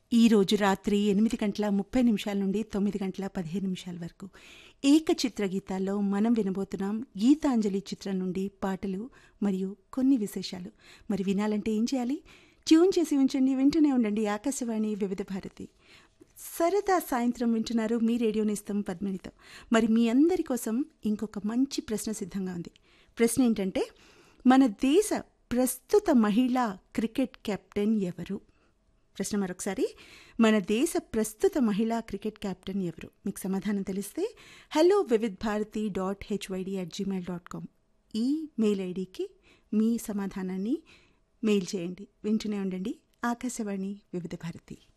ఈ రోజు రాత్రి ఎనిమిది గంటల ముప్పై నిమిషాల నుండి తొమ్మిది గంటల పదిహేను నిమిషాల వరకు ఏకచిత్ర గీతాల్లో మనం వినబోతున్నాం గీతాంజలి చిత్రం నుండి పాటలు మరియు కొన్ని విశేషాలు మరి వినాలంటే ఏం చేయాలి ట్యూన్ చేసి ఉంచండి వింటూనే ఉండండి ఆకాశవాణి వివిధ భారతి సరదా సాయంత్రం వింటున్నారు మీ రేడియో నేస్తం పద్మినితో మరి మీ అందరి కోసం ఇంకొక మంచి ప్రశ్న సిద్ధంగా ఉంది ప్రశ్న ఏంటంటే మన దేశ ప్రస్తుత మహిళా క్రికెట్ కెప్టెన్ ఎవరు ప్రశ్న మరొకసారి మన దేశ ప్రస్తుత మహిళా క్రికెట్ కెప్టెన్ ఎవరు మీకు సమాధానం తెలిస్తే hello Vividh Bharati dot HYD at Gmail dot com email ఐడికి మీ సమాధానాన్ని మెయిల్ చేయండి వింటూనే ఉండండి ఆకాశవాణి వివిధ భారతి